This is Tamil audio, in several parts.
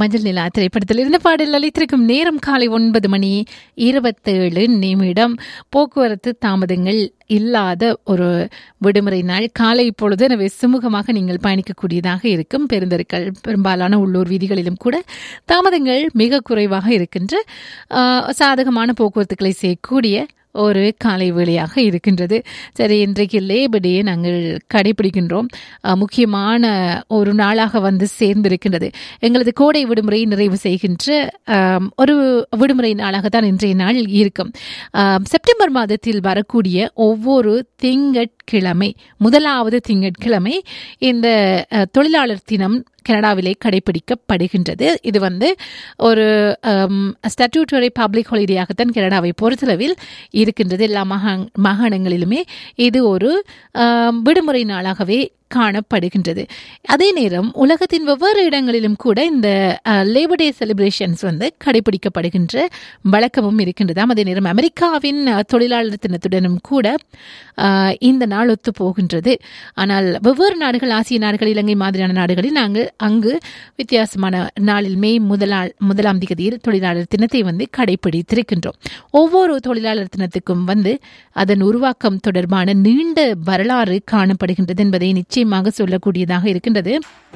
மஞ்சள் நிலா திரைப்படத்தில் இருந்த பாடல் அளித்திருக்கும் நேரம் காலை ஒன்பது மணி இருபத்தேழு நிமிடம் போக்குவரத்து தாமதங்கள் இல்லாத ஒரு விடுமுறை நாள் காலை பொழுது எனவே சுமூகமாக நீங்கள் பயணிக்கக்கூடியதாக இருக்கும் பெருந்தெருக்கள் பெரும்பாலான உள்ளூர் வீதிகளிலும் கூட தாமதங்கள் மிக குறைவாக இருக்கின்ற ஆஹ், சாதகமான போக்குவரத்துக்களை செய்யக்கூடிய ஒரு காலை வேளையாக இருக்கின்றது சரி இன்றைக்கு லேபர் டே நாங்கள் கடைபிடிக்கின்றோம் அஹ், முக்கியமான ஒரு நாளாக வந்து சேர்ந்திருக்கின்றது எங்களது கோடை விடுமுறை நிறைவு செய்கின்ற ஆம், ஒரு விடுமுறை நாளாகத்தான் இன்றைய நாள் இருக்கும் ஆம், செப்டம்பர் மாதத்தில் வரக்கூடிய ஒவ்வொரு திங்கட்கிழமை முதலாவது திங்கட்கிழமை இந்த அஹ், தொழிலாளர் தினம் கனடாவிலே கடைபிடிக்கப்படுகின்றது இது வந்து ஒரு ஸ்டட்யூட்டரி பப்ளிக் ஹாலிடேயாகத்தான் கனடாவை பொறுத்தளவில் இருக்கின்றது எல்லா மாகா மாகாணங்களிலுமே இது ஒரு ஆம், விடுமுறை நாளாகவே காணப்படுகின்றது அதே நேரம் உலகத்தின் வெவ்வேறு இடங்களிலும் கூட இந்த லேபர் டே செலிப்ரேஷன்ஸ் வந்து கடைபிடிக்கப்படுகின்ற வழக்கமும் இருக்கின்றதாம் அதே நேரம் அமெரிக்காவின் அஹ், தொழிலாளர் தினத்துடனும் கூட அஹ், இந்த நாள் ஒத்து போகின்றது ஆனால் வெவ்வேறு நாடுகள் ஆசிய நாடுகள் இலங்கை மாதிரியான நாடுகளில் நாங்கள் அங்கு வித்தியாசமான நாளில் மே முதலாள் முதலாம் திகதியில் தொழிலாளர் தினத்தை வந்து கடைபிடித்திருக்கின்றோம் ஒவ்வொரு தொழிலாளர் தினத்துக்கும் வந்து அதன் உருவாக்கம் தொடர்பான நீண்ட வரலாறு காணப்படுகின்றது என்பதை நிச்சயமாக சொல்லக்கூடியதாக இருக்கின்றது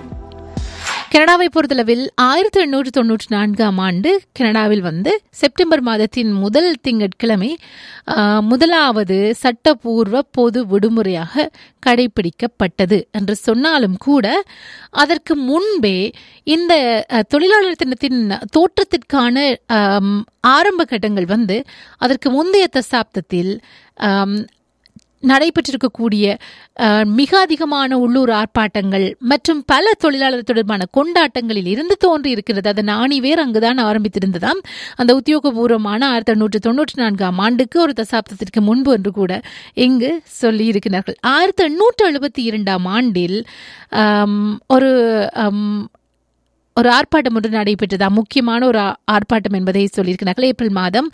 கனடாவை பொறுத்தளவில் ஆயிரத்தி எண்ணூற்று தொன்னூற்றி நான்காம் ஆண்டு கனடாவில் வந்து செப்டம்பர் மாதத்தின் முதல் திங்கட்கிழமை ஆஹ், முதலாவது சட்டபூர்வ பொது விடுமுறையாக கடைபிடிக்கப்பட்டது என்று சொன்னாலும் கூட அதற்கு முன்பே இந்த அஹ், தொழிலாளர் தினத்தின் தோற்றத்திற்கான ஆம், ஆரம்ப கட்டங்கள் வந்து அதற்கு முந்தைய தசாப்தத்தில் ஆம், நடைபெற்றிருக்கக்கூடிய அஹ், மிக அதிகமான உள்ளூர் ஆர்ப்பாட்டங்கள் மற்றும் பல தொழிலாளர் தொடர்பான கொண்டாட்டங்களில் இருந்து தோன்றி இருக்கிறது அதன் ஆணிவேர் அங்குதான் ஆரம்பித்திருந்ததாம் அந்த உத்தியோகபூர்வமான ஆயிரத்தி எண்ணூற்று தொன்னூற்றி நான்காம் ஆண்டுக்கு ஒரு தசாப்தத்திற்கு முன்பு என்று கூட இங்கு சொல்லி இருக்கிறார்கள் ஆயிரத்தி எண்ணூற்று எழுபத்தி இரண்டாம் ஆண்டில் ஆம், ஒரு ஆம், ஒரு ஆர்ப்பாட்டம் ஒன்று நடைபெற்றதா முக்கியமான ஒரு ஆ- ஆர்ப்பாட்டம் என்பதை சொல்லியிருக்கிறார்கள் ஏப்ரல் மாதம்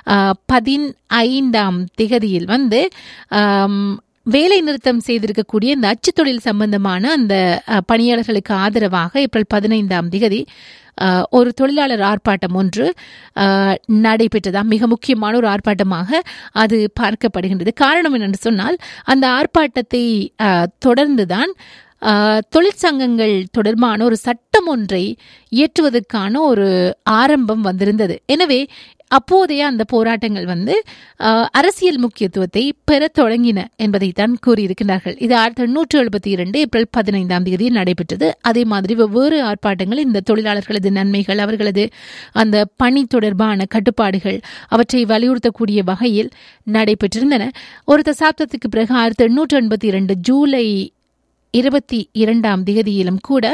பதினைந்தாம் திகதியில் வந்து ஆம், வேலை நிறுத்தம் செய்திருக்கக்கூடிய இந்த அச்சு தொழில் சம்பந்தமான அந்த அ, பணியாளர்களுக்கு ஆதரவாக ஏப்ரல் பதினைந்தாம் திகதி அ, ஒரு தொழிலாளர் ஆர்ப்பாட்டம் ஒன்று அ, நடைபெற்றதாம் மிக முக்கியமான ஒரு ஆர்ப்பாட்டமாக அது பார்க்கப்படுகின்றது காரணம் என்னென்று சொன்னால் அந்த ஆர்ப்பாட்டத்தை அ, தொடர்ந்துதான் ஆஹ், தொழிற்சங்கங்கள் தொடர்பான ஒரு சட்டம் ஒன்றை இயற்றுவதற்கான ஒரு ஆரம்பம் வந்திருந்தது எனவே அப்போதைய அந்த போராட்டங்கள் வந்து ஆஹ், அரசியல் முக்கியத்துவத்தை பெறத் தொடங்கின என்பதைத்தான் கூறியிருக்கிறார்கள் இது ஆயிரத்தி எண்ணூற்று எழுபத்தி இரண்டு ஏப்ரல் பதினைந்தாம் தேதி நடைபெற்றது அதே மாதிரி வெவ்வேறு ஆர்ப்பாட்டங்கள் இந்த தொழிலாளர்களது நன்மைகள் அவர்களது அந்த பணி தொடர்பான கட்டுப்பாடுகள் அவற்றை வலியுறுத்தக்கூடிய வகையில் நடைபெற்றிருந்தன ஒரு தசாப்தத்துக்கு பிறகு ஆயிரத்தி எண்ணூற்று எண்பத்தி இரண்டு ஜூலை இருபத்தி இரண்டாம் திகதியிலும் கூட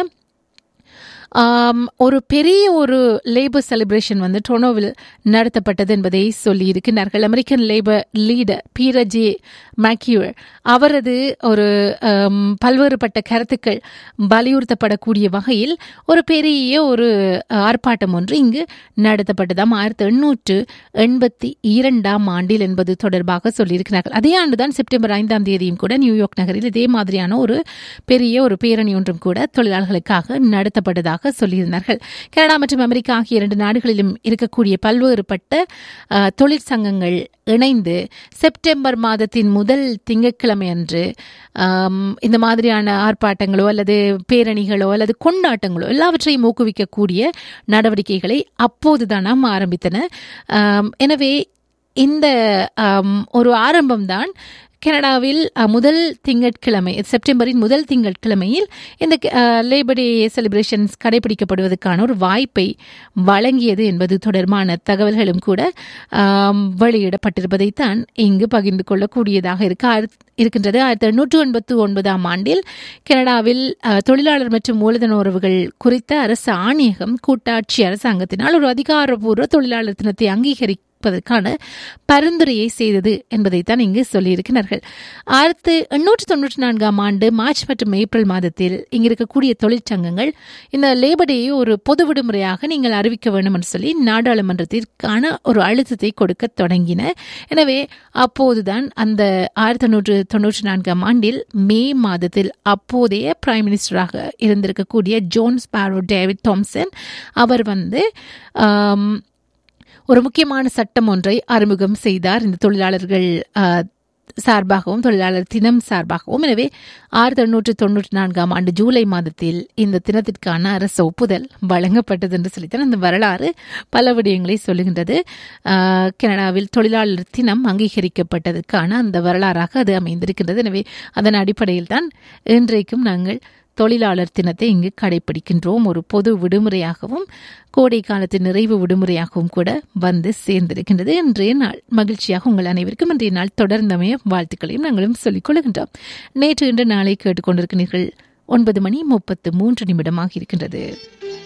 ஆம், ஒரு பெரிய ஒரு லேபர் செலிப்ரேஷன் வந்து டொனோவில் நடத்தப்பட்டது என்பதை சொல்லியிருக்கிறார்கள் American labour leader Peter J McGuire அவரது ஒரு ஆம், பல்வேறுபட்ட கருத்துக்கள் வலியுறுத்தப்படக்கூடிய வகையில் ஒரு பெரிய ஒரு ஆர்ப்பாட்டம் ஒன்று இங்கு நடத்தப்பட்டதாம் ஆயிரத்தி எண்ணூற்று எண்பத்தி இரண்டாம் ஆண்டில் என்பது தொடர்பாக சொல்லியிருக்கிறார்கள் அதே ஆண்டுதான் செப்டம்பர் ஐந்தாம் தேதியும் கூட நியூயார்க் நகரில் இதே மாதிரியான ஒரு பெரிய ஒரு பேரணி ஒன்றும் கூட தொழிலாளர்களுக்காக நடத்தப்பட்டதாக சொல்லியிருந்தார்கள் கனடா மற்றும் அமெரிக்கா ஆகிய இரண்டு நாடுகளிலும் இருக்கக்கூடிய பல்வேறுபட்ட அஹ், தொழிற்சங்கங்கள் இணைந்து செப்டம்பர் மாதத்தின் முதல் திங்கட்கிழமை அன்று ஆம், இந்த மாதிரியான ஆர்ப்பாட்டங்களோ அல்லது பேரணிகளோ அல்லது கொண்டாட்டங்களோ எல்லாவற்றையும் ஊக்குவிக்கக்கூடிய நடவடிக்கைகளை அப்போதுதான் நாம் ஆரம்பித்தன ஆம், எனவே இந்த ஆம், ஒரு ஆரம்பம்தான் கனடாவில் அ, முதல் திங்கட்கிழமை செப்டம்பரின் முதல் திங்கட்கிழமையில் இந்த லேபர் டே செலிப்ரேஷன்ஸ் கடைபிடிக்கப்படுவதற்கான ஒரு வாய்ப்பை வழங்கியது என்பது தொடர்பான தகவல்களும் கூட ஆம், வெளியிடப்பட்டிருப்பதைத்தான் இங்கு பகிர்ந்து கொள்ளக்கூடியதாக இருக்கு ஆயிரத்- இருக்கின்றது ஆயிரத்தி எண்ணூற்று எண்பத்து ஒன்பதாம் ஆண்டில் கனடாவில் அ, தொழிலாளர் மற்றும் மூலதன உறவுகள் குறித்த அரசு ஆணையகம் கூட்டாட்சி அரசாங்கத்தினால் ஒரு அதிகாரப்பூர்வ தொழிலாளர் தினத்தை அங்கீகரி கொடுப்பதற்கான பரிந்துரையை செய்தது என்பதைத்தான் இங்கு சொல்லியிருக்கிறார்கள் ஆயிரத்து எண்ணூற்று தொன்னூற்றி நான்காம் ஆண்டு மார்ச் மற்றும் ஏப்ரல் மாதத்தில் இங்கு இருக்கக்கூடிய தொழிற்சங்கங்கள் இந்த லேபர் டேயை ஒரு பொது விடுமுறையாக நீங்கள் அறிவிக்க வேண்டும் என்று சொல்லி நாடாளுமன்றத்திற்கான ஒரு அழுத்தத்தை கொடுக்க தொடங்கின எனவே அப்போதுதான் அந்த ஆயிரத்தி எண்ணூற்று தொன்னூற்றி நான்காம் ஆண்டில் மே மாதத்தில் அப்போதைய பிரைம் மினிஸ்டராக இருந்திருக்கக்கூடிய ஜோன் ஸ்பாரோ டேவிட் தாம்சன் அவர் வந்து ஆம், ஒரு முக்கியமான சட்டம் ஒன்றை அறிமுகம் செய்தார் இந்த தொழிலாளர்கள் ஆ, சார்பாகவும் தொழிலாளர் தினம் சார்பாகவும் எனவே ஆயிரத்தி எண்ணூற்று தொண்ணூற்றி நான்காம் ஆண்டு ஜூலை மாதத்தில் இந்த தினத்திற்கான அரசு ஒப்புதல் வழங்கப்பட்டது என்று சொல்லித்தான் அந்த வரலாறு பல விடயங்களை சொல்லுகின்றது ஆ, கனடாவில் தொழிலாளர் தினம் அங்கீகரிக்கப்பட்டதற்கான அந்த வரலாறாக அது அமைந்திருக்கின்றது எனவே அதன் அடிப்படையில் தான் இன்றைக்கும் நாங்கள் தொழிலாளர் தினத்தை இங்கு கடைபிடிக்கின்றோம் ஒரு பொது விடுமுறையாகவும் கோடை காலத்து நிறைவு விடுமுறையாகவும் கூட வந்து சேர்ந்திருக்கின்றது இன்றைய நாள் மகிழ்ச்சியாக உங்கள் அனைவருக்கும் இன்றைய நாள் தொடர்ந்தமைய வாழ்த்துக்களையும் நாங்களும் சொல்லிக் கொள்கின்றோம் நேற்று இன்று நாளை கேட்டுக்கொண்டிருக்கிறீர்கள் ஒன்பது மணி முப்பத்து மூன்று நிமிடமாக இருக்கின்றது